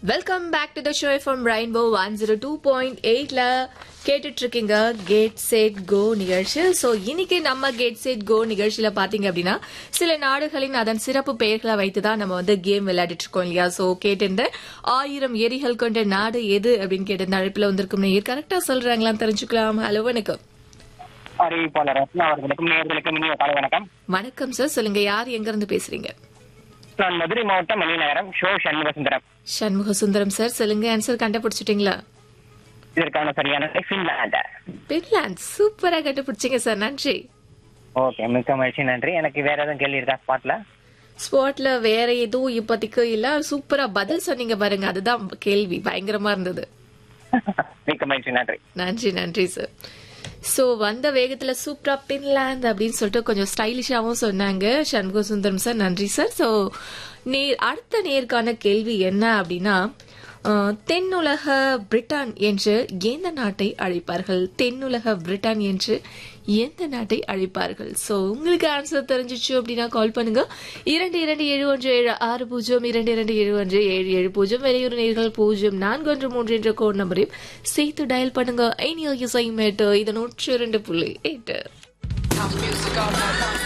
welcome back to the show from rainbow one zero two point எயிட்ல கேட்டுட்டு இருக்கீங்க gate set go நிகழ்ச்சி so இன்னைக்கு நம்ம கேட் செட் கோ நிகழ்ச்சியில பாத்தீங்க அப்படின்னா சில நாடுகளின் அதன் சிறப்பு பெயர்களை வைத்து தான் நம்ம வந்து கேம் விளையாடிட்டு இருக்கோம் இல்லையா ஸோ கேட்டிருந்த ஆயிரம் ஏரிகள் கொண்ட நாடு எது அப்படின்னு கேட்டிருந்த அழைப்புல வந்திருக்கும் நேயர் கரெக்டா சொல்றாங்களான்னு தெரிஞ்சுக்கலாம் ஹலோ வணக்கம் அறிவிப்பாளர் ரத்னா அவர்களுக்கும் நேயர்களுக்கும் இனிய காலை வணக்கம் வணக்கம் சார் சொல்லுங்க யார் எங்க இருந்து பேசுறீங்க நான் மதுரை மாவட்டம் மணிநகரம் ஷோ சண்முக சுந்தரம் சண்முக சுந்தரம் சார் சொல்லுங்க ஆன்சர் கண்டுபிடிச்சிட்டீங்களா இதற்கான சரியான ஃபின்லாண்ட் பின்லாந்து சூப்பரா கண்டுபிடிச்சீங்க சார் நன்றி ஓகே மிக்க மகிழ்ச்சி நன்றி எனக்கு வேற எதுவும் கேள்வி இருக்கா ஸ்பாட்ல ஸ்பாட்ல வேற எதுவும் இப்போதைக்கு இல்ல சூப்பரா பதில் சொன்னீங்க பாருங்க அதுதான் கேள்வி பயங்கரமா இருந்தது மிக்க மகிழ்ச்சி நன்றி நன்றி நன்றி சார் சோ வந்த வேகத்துல சூப்பரா பின்லாந்து அப்படின்னு சொல்லிட்டு கொஞ்சம் ஸ்டைலிஷாவும் சொன்னாங்க சண்முக சுந்தரம் சார் நன்றி சார் சோ நேர் அடுத்த நேருக்கான கேள்வி என்ன அப்படின்னா அஹ், தென்னுலக பிரிட்டன் என்று எந்த நாட்டை அழைப்பார்கள் தென்னுலக பிரிட்டன் என்று எந்த நாட்டை அழைப்பார்கள் சோ உங்களுக்கு ஆன்சர் தெரிஞ்சிச்சு அப்படின்னா கால் பண்ணுங்க இரண்டு இரண்டு ஏழு ஒன்று ஏழு ஆறு பூஜ்ஜியம் இரண்டு இரண்டு ஏழு ஒன்று ஏழு ஏழு பூஜ்ஜியம் வெளியூர் நேர்கள் பூஜ்ஜியம் நான்கு ஒன்று மூன்று என்ற கோட் நம்பரையும் சேர்த்து டயல் பண்ணுங்க ஐநியோ இசை மேட்டு இது நூற்றி இரண்டு புள்ளி எட்டு